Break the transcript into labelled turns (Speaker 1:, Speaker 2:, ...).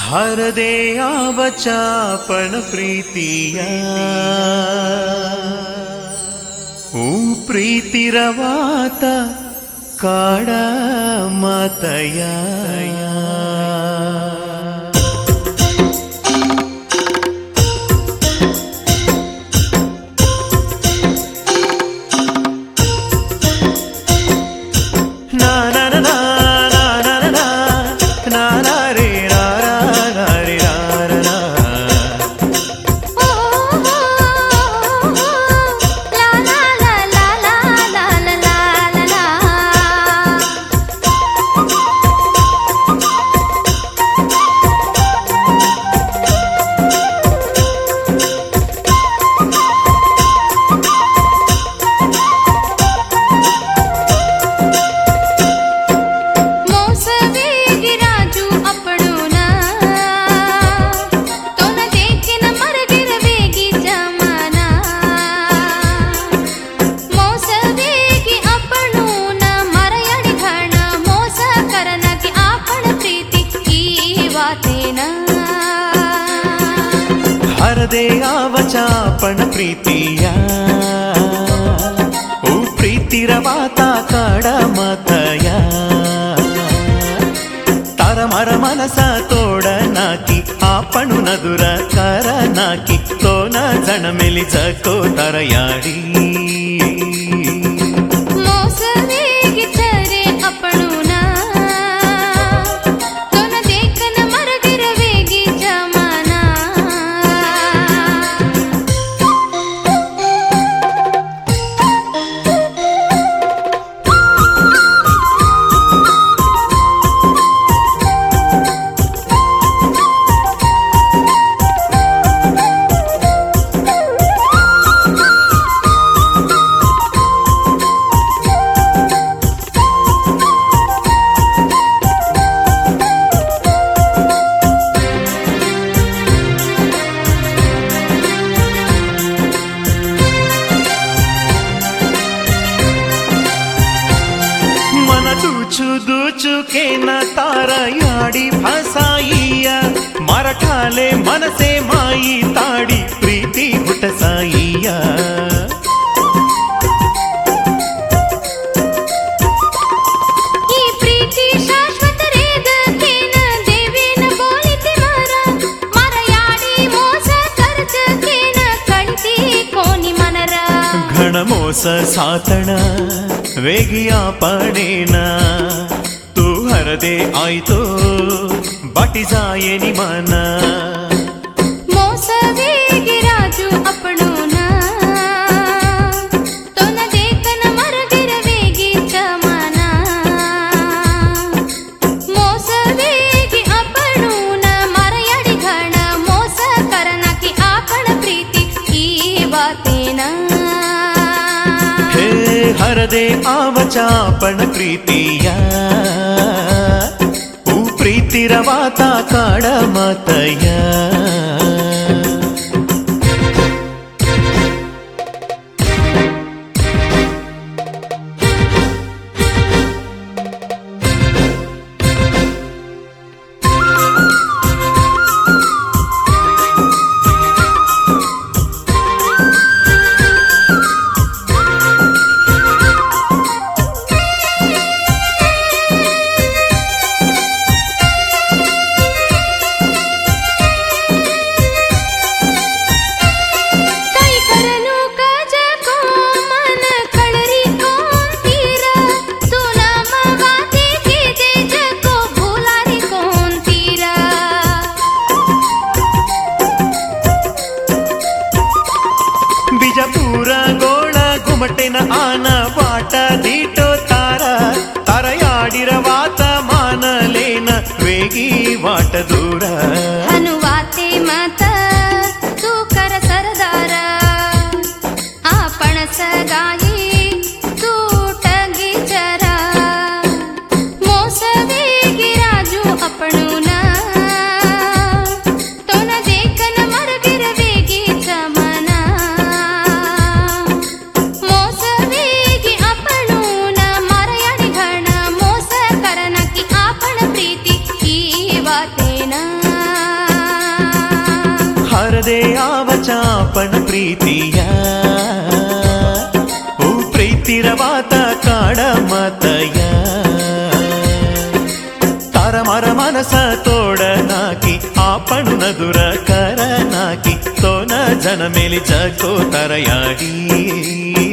Speaker 1: हरदे आवचापण प्रीतिया ऊ प्रीतिरवात काड मातया na na na na na na na na na na re ra ra ra re ra ra ra
Speaker 2: ಮೋಸವೇಗಿ Raju ಅಪ್ಪಡೋನ ತೋನ ದೇಕಿನ ಮರಗಿರವೇಗಿ ಜಮಾನ ಮೋಸವೇಗಿ ಅಪ್ಪಣೂನ ಮರಯಡಿ ಘಣ ಮೋಸ ಕರನಗಿ ಆಪಣ ಪ್ರೀತಿ ಈ ವಾತೇನ
Speaker 1: ಹರದೆ ಅವಚಾಪಣ ಪ್ರೀತಿಯ ಓ ಪ್ರೀತಿರವಾತ ಕಾಡ ಮತಯ ತರ ಮರ ಮನಸ ತೋಡ ನಾಕಿ ಆಪಣು ನದುರ ಕರ ನಾಕಿ ತೋನ ಜಣ ಮೆಲಿ ಜಕೋ ತರಯಾಡಿ
Speaker 2: ಮೋಸವೇಗಿ ಚರೆ ಅಪ್ಪಣೂನ ತೋನ ದೇಕನ ಮರಗಿರವೇಗಿ ಜಮಾನ
Speaker 1: मन दुचु दुचु के न तारयाडी फसाईया मराठाले मनसे माई ताडी प्रीती हुटसाईया
Speaker 2: ಈ ಪ್ರೀತಿ ಶಾಶ್ವತ ರೇಗಕೇನ ದೇವೇನ ಬೋಲಿತಿ ಮರ ಮರಯಾಡಿ ಮೋಸ ಕರ್ಜಕೇನ ಕಳಿತಿ ಕೋನಿ ಮನರ
Speaker 1: घण मोस सातण वेगिया पडेन तू हरदे आयतो बाटी जाये नि मन
Speaker 2: ಮೋಸವೇಗಿ ರಾಜು ಅಪ್ಪಣೋನ ತೋನ ದೇಕನ ಮರಗಿರವೇಗಿ ಚಮನ ಮೋಸವೇಗಿ ಅಪ್ಪಣೂನ ಮರಯಡಿ ಘಣ ಮೋಸ ಕರನಕಿ ಆಪಣ ಪ್ರೀತಿ ಈ ವಾತೇನ
Speaker 1: हे हरदे आवचापण प्रीतिया ऊ प्रीतिरवाता काड मतया
Speaker 2: ಕೈ ಕರನು ಕಜ ಕೋ ಮನ ಕಳರಿ ಕೋನ್ ತೀರ ತು ನಾಮ ವಾತೆ ಕೆ ದೆ ಜಕೋ ಭೂಲಾರಿ ಕೋನ್ ತೀರ
Speaker 1: ಬಿಜಪುರ ಗೋಳ ಗುಮಟೆನ ಆನ ವಾಟ ದೀಟೋ ತಾರ ತರಯಾಡಿರವಾತ ಮಾನಲೇನ ವೇಗಿ ವಾಟ ದೂರ
Speaker 2: ಹನುವಾತೆ ಮತ ತೂ ಕರ ಸರದಾರ ಆ ಪಣಸ ಗಾಯಿ ತೂಟಗಿ ಜರ ಮೋಸವೇಗಿ ರಾಜು ಅಪ್ಪಣೂನ ತೋನ ದೇಕನ ಮರಗಿರವೇಗಿ ಚಮನ ಮೋಸವೇಗಿ ಅಪ್ಪಣೂನ ಮರಯಡಿ ಘಣ ಮೋಸ ಕರನಕಿ ಆಪಣ ಪ್ರೀತಿ ಈ ವಾತೇನ
Speaker 1: ಸಾರದೆ ಆವಚಾಪಣ ಪ್ರೀತಿಯ ಹೂ ಪ್ರೀತಿರವಾತ ಕಾಡ ಮತಯ ತಾರಮರ ಮನಸ ತೋಡನಾಕಿ ಆಪಣು ನದುರ ಕರನಾಕಿ ತೋನ ಜನ ಮೇಲೆ ಜಕೋ ತರಯಾಡಿ